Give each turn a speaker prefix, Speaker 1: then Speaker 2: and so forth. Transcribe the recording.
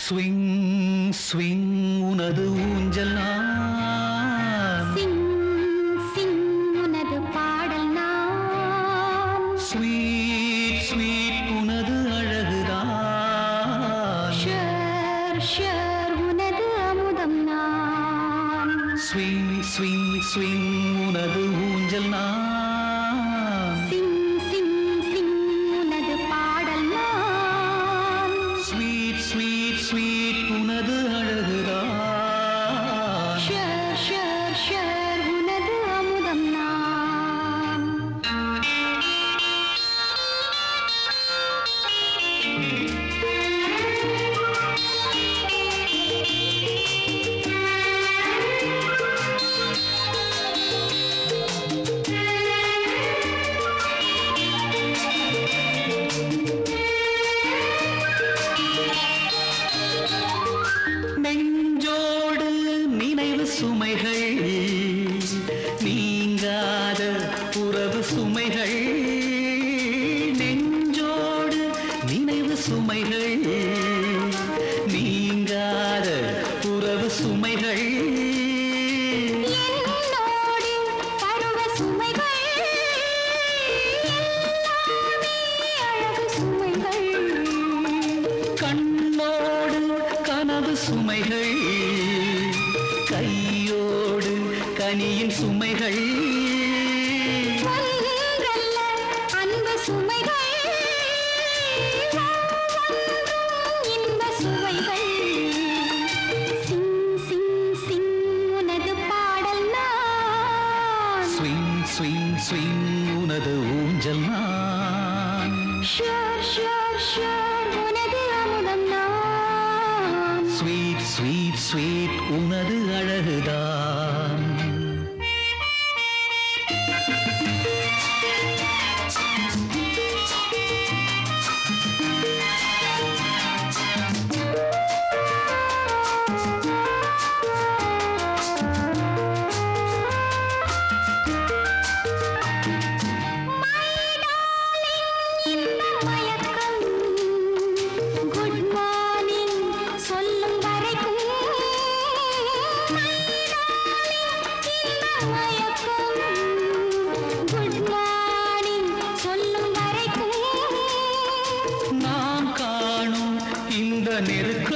Speaker 1: swing swing உனது ஊஞ்சல் நான்
Speaker 2: சிங் சிங் உனது பாடல் நான்
Speaker 1: ஸ்வீட் ஸ்வீட் உனது அழகுதான்
Speaker 2: ஷர் ஷர் உனது அமுதம் நான்
Speaker 1: ஸ்விங் ஸ்விங் ஸ்விங் உனது ஊஞ்சல் நான்
Speaker 2: சிங் சிங் சிங் உனது பாடல் நான்
Speaker 1: ஸ்வீட் ஸ்வீட் ஸ்வீட் உனது அழகுதான்
Speaker 2: ஷர் ஷர் ஷர் உனது அமுதம் நான்
Speaker 1: நெஞ்சோடு நினைவு சுமைகள் நீங்காத உறவு சுமைகள் நெஞ்சோடு நினைவு சுமைகள் நீங்காத உறவு சுமைகள்
Speaker 2: என்னோடு பருவ சுமைகள் எல்லாமே அழகு சுமைகள்
Speaker 1: கண்ணோடு கனவு சுமைகள் கையோடு கனியின் சுமைகள்
Speaker 2: ஒன்றல்ல அன்பு சுமைகள் ஒவ்வொன்றும் இன்ப சுவைகள் சிங் சிங் சிங் உனது பாடல் நான்
Speaker 1: ஸ்விங் ஸ்விங் ஸ்விங் உனது ஊஞ்சல் நான்
Speaker 2: ஷர் ஷர் ஷர் உனது அமுதம் நான்
Speaker 1: ஸ்வீட் ஸ்வீட் ஸ்வீட் உனது அழகுதான்
Speaker 2: இந்த மயக்கம் குட் மார்னிங் சொல்லும் வரைக்கும் இந்த மயக்கம் குட் மார்னிங் சொல்லும் வரைக்கும்
Speaker 1: நாம் காணும் இந்த நெருக்கம்